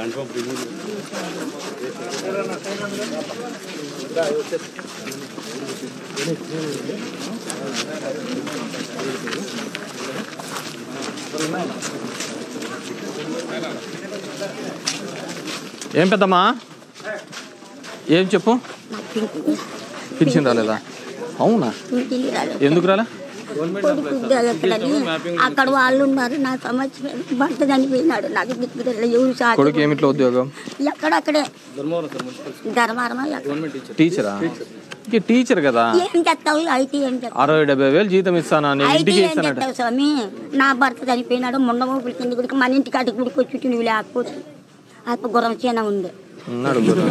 ఏం పెద్దమ్మా ఏం చెప్పు పింఛన్ రాలేదా అవునా ఎందుకు రాలే కొడుకు ఉద్యోగస్తులని అక్కడ వాళ్ళు ఉన్నారు నా సంవత్సరం భర్త చనిపోయినాడు నాకు దిక్కు తెలియదు ఎవరు సాకు కొడుకు ఏమిట్లో ఉద్యోగం ఎక్కడక్కడే ధర్మారమా ఎక్కడ? టీచరా ఇంక టీచర్ కదా ఏం చెప్తావు అయితే ఏం చెప్తావు అరవై డెబ్బై వేలు జీతం ఇస్తానా నేను అయితే ఇంటికి ఏం ఇస్తానట చెప్తావు స్వామి నా భర్త చనిపోయినాడు మొన్న ఊపిరి కింద గుడికి మన ఇంటికి అటు గుడికి వచ్చి నువ్వు లేకపోతే అప్ప గుర్రం చేన ఉంది ఉన్నాడు గుర్రం.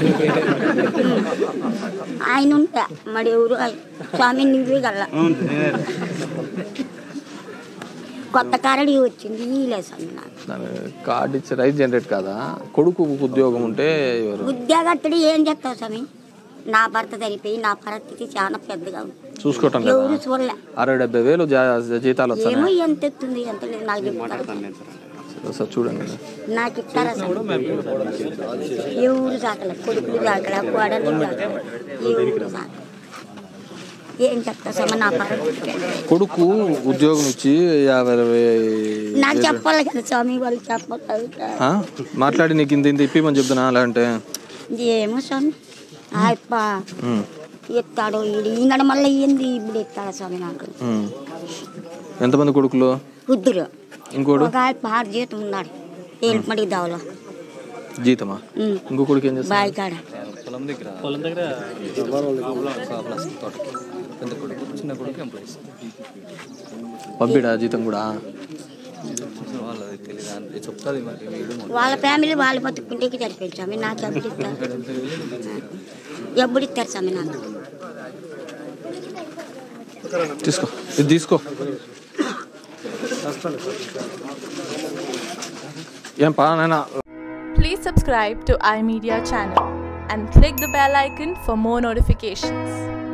ఆయన ఉంటా మరి ఎవరు ఆయన? స్వామి నువ్వే గల్ల కొత్త కారడి వచ్చింది ఈలే స్వామి నాకు దాని కార్డు ఇచ్చి రైతు జనరేట్ కాదా కొడుకు ఉద్యోగం ఉంటే ఎవరు ఉద్యోగస్తుడు ఏం చెప్తావు స్వామి నా భర్త చనిపోయి నా పరిస్థితి చాలా పెద్దగా ఉంది చూసుకోవటం కదా ఎవరు చూడలే అరవై డెబ్బై వేలు జా- జీతాలు ఏమో వస్తాయి ఎంత ఎత్తుంది ఎంత లేదు నాకు చెప్తారు ఒకసారి చూడండి నాకు ఇస్తారా స్వామి ఎవరు సాకలే కొడుకులు సాకలే కోడలు సాకలే ఎవరు సాకలే ఏం చెప్తా స్వామి నా పరిస్థితి కొడుకు ఉద్యోగం ఇచ్చి యాభై అరవై నాకు చెప్పాలి కదా స్వామి వాళ్ళు చెప్పాలి ఆ? మాట్లాడి నీకు ఇంత ఇంత ఇప్పిమని చెప్తున్నా అలా అంటే ఏమో స్వామి ఆయప్ప ఉమ్, ఎత్తాడు ఈడు ఈనాడు మళ్ళీ ఏంది ఇప్పుడు ఎత్తాడు స్వామి నాకు ఉమ్. ఎంతమంది కొడుకులు వద్దురు ఇంకోడు ఒక ఆయప్ప ఆరు జీతం ఉన్నాడు ఏలుపడి దావలో జీతమా ఇంకో కొడుకు ఏం చేస్తా బావి కాడ పొలం దగ్గర పొలం దగ్గర తోటకి పెద్ద కొడుకు చిన్న కొడుకు ఎంప్లాయీస్ పంపిడా జీతం కూడా వాళ్ళది తెలియదు అంటే చెప్తుంది మరి వీడు వాళ్ళ ఫ్యామిలీ వాళ్ళు బతుకుంటేకి సరిపోయింది స్వామి నాకు ఎప్పుడు ఇస్తారు ఎప్పుడు ఇస్తారు స్వామి నాకు తీసుకో ఇది తీసుకో ఏం పా నాయనా Please subscribe to iMedia channel and click the bell icon for more notifications.